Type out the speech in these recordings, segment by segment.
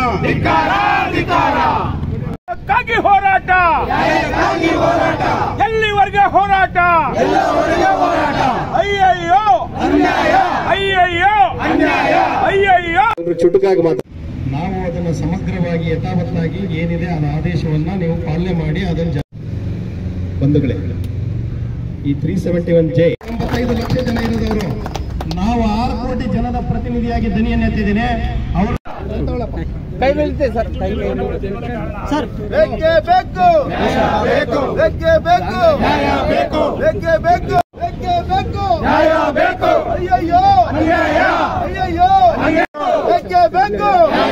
ಕ್ಕಾಗಿ ಹೋರಾಟ ಎಲ್ಲಿವರೆಗೆ ಹೋರಾಟ ಅಯ್ಯಯ್ಯೋ ಅಯ್ಯಯ್ಯೋ ಅಯ್ಯಯ್ಯೋ ಚುಟುಕಾಗಿ ಮಾತ್ರ ನಾವು ಅದನ್ನು ಸಮಗ್ರವಾಗಿ ಯಥಾವತ್ತಾಗಿ ಏನಿದೆ ಆ ಆದೇಶವನ್ನ ನೀವು ಪಾಲನೆ ಮಾಡಿ ಅದನ್ನು ಜ- ಬಂಧುಗಳೇ ಈ ತ್ರೀ ಸೆವೆಂಟಿ ಒನ್ ಜೆ ಎಂಬತ್ತೈದು ಲಕ್ಷ ಜನ ಇರೋದವರು ನಾವು ಆರು ಕೋಟಿ ಜನದ ಪ್ರತಿನಿಧಿಯಾಗಿ ದನಿಯನ್ನು ಎತ್ತಿದ್ದೇನೆ ಅವರು ಬೇಕೇ ಬೇಕು ಬೇಕೇ ಬೇಕು ಬೇಕೇ ಬೇಕು ಬೇಕೇ ಬೇಕು ಅಯ್ಯಯ್ಯೋ ಅಯ್ಯಯ್ಯೋ ಬೇಕೇ ಬೇಕು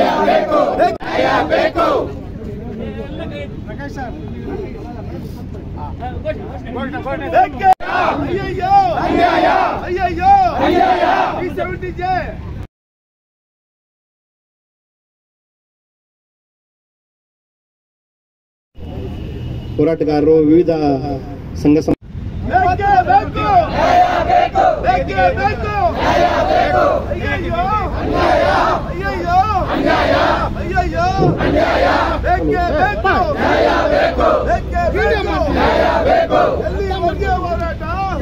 ಬೇಕೇ ಅಯ್ಯಯ್ಯೋ ಅಯ್ಯಯ್ಯೋ ಈ ಸೆವೆಂಟಿ ಜೆ ಹೋರಾಟಗಾರರು ವಿವಿಧ ಸಂಘ ಸಂ- ಬೇಕೇ ಬೇಕು ಬೇಕೇ ಬೇಕು ಅಯ್ಯಯ್ಯೋ ಅಯ್ಯಯ್ಯೋ ಅಯ್ಯಯ್ಯೋ ಬೇಕೇ ಬೇಕು ಬೇಕೇ ಬೇಕು ಎಲ್ಲಿಯವರೆಗೆ ಹೋರಾಟ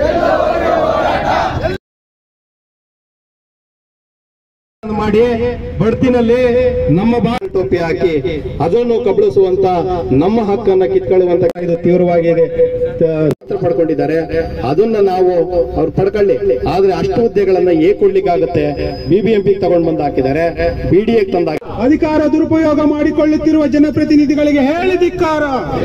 ಮಾಡಿ ಬಡ್ತಿನಲ್ಲಿ ನಮ್ಮ ಬಾ ಟೋಪಿ ಹಾಕಿ ಅದನ್ನು ಕಬಳಿಸುವಂತ ನಮ್ಮ ಹಕ್ಕನ್ನ ಕಿತ್ಕೊಳ್ಳುವಂತ ಇದು ತೀವ್ರವಾಗಿದೆ ತ- ಪಡ್ಕೊಂಡಿದ್ದಾರೆ ಅದನ್ನ ನಾವು ಅವ್ರು ಪಡ್ಕೊಳ್ಳಿ ಆದ್ರೆ ಅಷ್ಟು ಹುದ್ದೆಗಳನ್ನ ಏ ಕೊಡ್ಲಿಕ್ಕಾಗುತ್ತೆ ಬಿಬಿಎಂಪಿ ತಗೊಂಡ್ ಬಂದು ಹಾಕಿದ್ದಾರೆ ಬಿಡಿಎ ತಂದ ಅಧಿಕಾರ ದುರುಪಯೋಗ ಮಾಡಿಕೊಳ್ಳುತ್ತಿರುವ ಜನಪ್ರತಿನಿಧಿಗಳಿಗೆ ಹೇಳಿ ಧಿಕ್ಕಾರ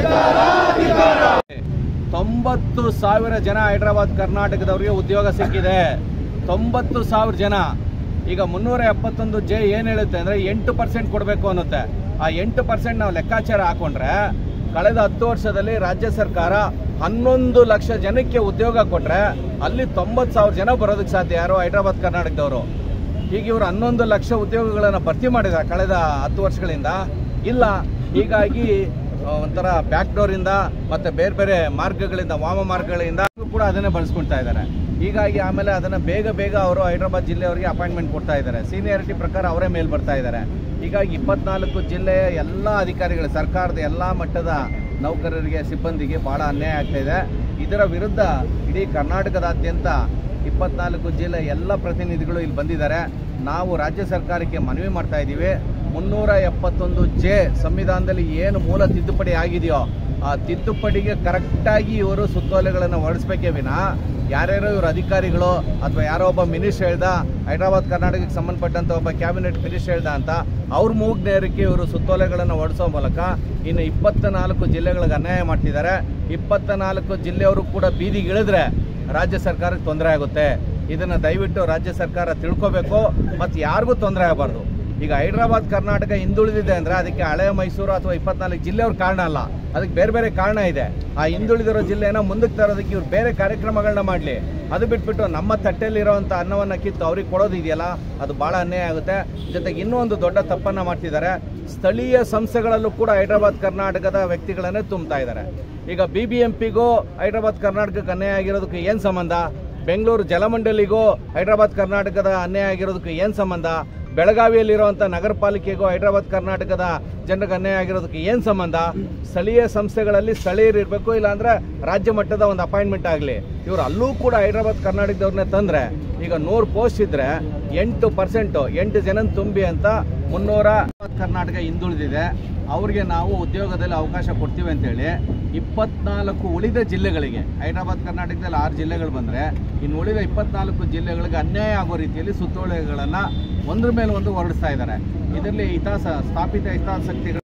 ತೊಂಬತ್ತು ಸಾವಿರ ಜನ ಹೈದರಾಬಾದ್ ಕರ್ನಾಟಕದವರಿಗೆ ಉದ್ಯೋಗ ಸಿಕ್ಕಿದೆ ತೊಂಬತ್ತು ಸಾವಿರ ಜನ ಈಗ ಮುನ್ನೂರ ಎಪ್ಪತ್ತೊಂದು ಜೆ ಏನು ಹೇಳುತ್ತೆ ಅಂದರೆ ಎಂಟು ಪರ್ಸೆಂಟ್ ಕೊಡಬೇಕು ಅನ್ನುತ್ತೆ ಆ ಎಂಟು ಪರ್ಸೆಂಟ್ ನಾವು ಲೆಕ್ಕಾಚಾರ ಹಾಕೊಂಡ್ರೆ ಕಳೆದ ಹತ್ತು ವರ್ಷದಲ್ಲಿ ರಾಜ್ಯ ಸರ್ಕಾರ ಹನ್ನೊಂದು ಲಕ್ಷ ಜನಕ್ಕೆ ಉದ್ಯೋಗ ಕೊಟ್ಟರೆ ಅಲ್ಲಿ ತೊಂಬತ್ತು ಸಾವಿರ ಜನ ಬರೋದಕ್ಕೆ ಸಾಧ್ಯ ಯಾರು ಹೈದರಾಬಾದ್ ಕರ್ನಾಟಕದವರು ಈಗ ಇವರು ಹನ್ನೊಂದು ಲಕ್ಷ ಉದ್ಯೋಗಗಳನ್ನು ಭರ್ತಿ ಮಾಡಿದ್ದಾರೆ ಕಳೆದ ಹತ್ತು ವರ್ಷಗಳಿಂದ ಇಲ್ಲ ಹೀಗಾಗಿ ಆ, ಒಂಥರ ಬ್ಯಾಕ್ ಡೋರಿಂದ ಮತ್ತೆ ಬೇರೆ ಬೇರೆ ಮಾರ್ಗಗಳಿಂದ ವಾಮ ಮಾರ್ಗಗಳಿಂದ ಕೂಡ ಅದನ್ನೇ ಬಳಸ್ಕೊಳ್ತಾ ಇದ್ದಾರೆ ಹೀಗಾಗಿ ಆಮೇಲೆ ಅದನ್ನ ಬೇಗ ಬೇಗ ಅವರು ಹೈದರಾಬಾದ್ ಜಿಲ್ಲೆಯವರಿಗೆ ಅಪಾಯಿಂಟ್ಮೆಂಟ್ ಕೊಡ್ತಾ ಇದ್ದಾರೆ ಸೀನಿಯಾರಿಟಿ ಪ್ರಕಾರ ಅವರೇ ಮೇಲ್ ಬರ್ತಾ ಇದ್ದಾರೆ ಹೀಗಾಗಿ ಇಪ್ಪತ್ನಾಲ್ಕು ಜಿಲ್ಲೆಯ ಎಲ್ಲ ಅಧಿಕಾರಿಗಳು ಸರ್ಕಾರದ ಎಲ್ಲ ಮಟ್ಟದ ನೌಕರರಿಗೆ ಸಿಬ್ಬಂದಿಗೆ ಬಹಳ ಅನ್ಯಾಯ ಆಗ್ತಾ ಇದೆ ಇದರ ವಿರುದ್ಧ ಇಡೀ ಕರ್ನಾಟಕದಾದ್ಯಂತ ಇಪ್ಪತ್ನಾಲ್ಕು ಜಿಲ್ಲೆ ಎಲ್ಲ ಪ್ರತಿನಿಧಿಗಳು ಇಲ್ಲಿ ಬಂದಿದ್ದಾರೆ ನಾವು ರಾಜ್ಯ ಸರ್ಕಾರಕ್ಕೆ ಮನವಿ ಮಾಡ್ತಾ ಇದ್ದೀವಿ ಮುನ್ನೂರ ಎಪ್ಪತ್ತೊಂದು ಜೆ ಸಂವಿಧಾನದಲ್ಲಿ ಏನು ಮೂಲ ತಿದ್ದುಪಡಿ ಆಗಿದೆಯೋ ಆ ತಿದ್ದುಪಡಿಗೆ ಕರೆಕ್ಟಾಗಿ ಇವರು ಸುತ್ತೋಲೆಗಳನ್ನು ಹೊರಡಿಸ್ಬೇಕೇ ವಿನ ಯಾರ್ಯಾರೋ ಇವರು ಅಧಿಕಾರಿಗಳು ಅಥವಾ ಯಾರೋ ಒಬ್ಬ ಮಿನಿಸ್ಟರ್ ಹೇಳ್ದ ಹೈದರಾಬಾದ್ ಕರ್ನಾಟಕಕ್ಕೆ ಸಂಬಂಧಪಟ್ಟಂತ ಒಬ್ಬ ಕ್ಯಾಬಿನೆಟ್ ಮಿನಿಸ್ಟರ್ ಹೇಳ್ದ ಅಂತ ಅವ್ರ ಮೂಗ್ ನೇರಕ್ಕೆ ಇವರು ಸುತ್ತೋಲೆಗಳನ್ನು ಹೊರಡಿಸೋ ಮೂಲಕ ಇನ್ನು ಇಪ್ಪತ್ತ ನಾಲ್ಕು ಜಿಲ್ಲೆಗಳಿಗೆ ಅನ್ಯಾಯ ಮಾಡ್ತಿದ್ದಾರೆ ಇಪ್ಪತ್ತ ನಾಲ್ಕು ಜಿಲ್ಲೆಯವರು ಕೂಡ ಬೀದಿಗಿಳಿದ್ರೆ ರಾಜ್ಯ ಸರ್ಕಾರಕ್ಕೆ ತೊಂದರೆ ಆಗುತ್ತೆ ಇದನ್ನ ದಯವಿಟ್ಟು ರಾಜ್ಯ ಸರ್ಕಾರ ತಿಳ್ಕೋಬೇಕು ಮತ್ತು ಯಾರಿಗೂ ತೊಂದರೆ ಆಗಬಾರ್ದು ಈಗ ಹೈದರಾಬಾದ್ ಕರ್ನಾಟಕ ಹಿಂದುಳಿದಿದೆ ಅಂದ್ರೆ ಅದಕ್ಕೆ ಹಳೆ ಮೈಸೂರು ಅಥವಾ ಇಪ್ಪತ್ನಾಲ್ಕು ಜಿಲ್ಲೆಯವ್ರ ಕಾರಣ ಅಲ್ಲ ಅದಕ್ಕೆ ಬೇರೆ ಬೇರೆ ಕಾರಣ ಇದೆ ಆ ಹಿಂದುಳಿದಿರೋ ಜಿಲ್ಲೆನ ಮುಂದಕ್ಕೆ ತರೋದಕ್ಕೆ ಇವ್ರು ಬೇರೆ ಕಾರ್ಯಕ್ರಮಗಳನ್ನ ಮಾಡಲಿ ಅದು ಬಿಟ್ಬಿಟ್ಟು ನಮ್ಮ ತಟ್ಟೆಯಲ್ಲಿರೋವಂಥ ಅನ್ನವನ್ನು ಕಿತ್ತು ಅವ್ರಿಗೆ ಕೊಡೋದು ಇದೆಯಲ್ಲ ಅದು ಭಾಳ ಅನ್ಯಾಯ ಆಗುತ್ತೆ ಜೊತೆಗೆ ಇನ್ನೂ ಒಂದು ದೊಡ್ಡ ತಪ್ಪನ್ನ ಮಾಡ್ತಿದ್ದಾರೆ ಸ್ಥಳೀಯ ಸಂಸ್ಥೆಗಳಲ್ಲೂ ಕೂಡ ಹೈದರಾಬಾದ್ ಕರ್ನಾಟಕದ ವ್ಯಕ್ತಿಗಳನ್ನೇ ತುಂಬ್ತಾ ಇದ್ದಾರೆ ಈಗ ಬಿ ಬಿ ಎಂ ಪಿಗೂ ಹೈದರಾಬಾದ್ ಕರ್ನಾಟಕಕ್ಕೆ ಅನ್ಯಾಯ ಆಗಿರೋದಕ್ಕೆ ಏನು ಸಂಬಂಧ ಬೆಂಗಳೂರು ಜಲಮಂಡಲಿಗೂ ಹೈದರಾಬಾದ್ ಕರ್ನಾಟಕದ ಅನ್ಯಾಯ ಆಗಿರೋದಕ್ಕೆ ಏನು ಸಂಬಂಧ ಬೆಳಗಾವಿಯಲ್ಲಿರುವಂಥ ನಗರ ಪಾಲಿಕೆಗೂ ಹೈದರಾಬಾದ್ ಕರ್ನಾಟಕದ ಜನರಿಗೆ ಅನ್ಯಾಯ ಆಗಿರೋದಕ್ಕೆ ಏನು ಸಂಬಂಧ ಸ್ಥಳೀಯ ಸಂಸ್ಥೆಗಳಲ್ಲಿ ಸ್ಥಳೀಯರು ಇರಬೇಕು ಇಲ್ಲಾಂದ್ರೆ ರಾಜ್ಯ ಮಟ್ಟದ ಒಂದು ಅಪಾಯಿಂಟ್ಮೆಂಟ್ ಆಗಲಿ ಇವರು ಅಲ್ಲೂ ಕೂಡ ಹೈದರಾಬಾದ್ ಕರ್ನಾಟಕದವ್ರನ್ನೇ ತಂದ್ರೆ ಈಗ ನೂರು ಪೋಸ್ಟ್ ಇದ್ರೆ ಎಂಟು ಪರ್ಸೆಂಟು ಎಂಟು ಜನ ತುಂಬಿ ಅಂತ ಮುನ್ನೂರ ಕರ್ನಾಟಕ ಹಿಂದುಳಿದಿದೆ ಅವ್ರಿಗೆ ನಾವು ಉದ್ಯೋಗದಲ್ಲಿ ಅವಕಾಶ ಕೊಡ್ತೀವಿ ಅಂತೇಳಿ ಇಪ್ಪತ್ನಾಲ್ಕು ಉಳಿದ ಜಿಲ್ಲೆಗಳಿಗೆ ಹೈದರಾಬಾದ್ ಕರ್ನಾಟಕದಲ್ಲಿ ಆರು ಜಿಲ್ಲೆಗಳು ಬಂದರೆ ಇನ್ನು ಉಳಿದ ಇಪ್ಪತ್ನಾಲ್ಕು ಜಿಲ್ಲೆಗಳಿಗೆ ಅನ್ಯಾಯ ಆಗೋ ರೀತಿಯಲ್ಲಿ ಸುತ್ತೋಲೆಗಳನ್ನು ಒಂದ್ರ ಮೇಲೆ ಒಂದು ಹೊರಡಿಸ್ತಾ ಇದ್ದಾರೆ ಇದರಲ್ಲಿ ಹಿತಾಸ ಸ್ಥಾಪಿತ ಹಿತಾಸಕ್ತಿಗಳು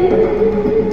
ಬೇಕು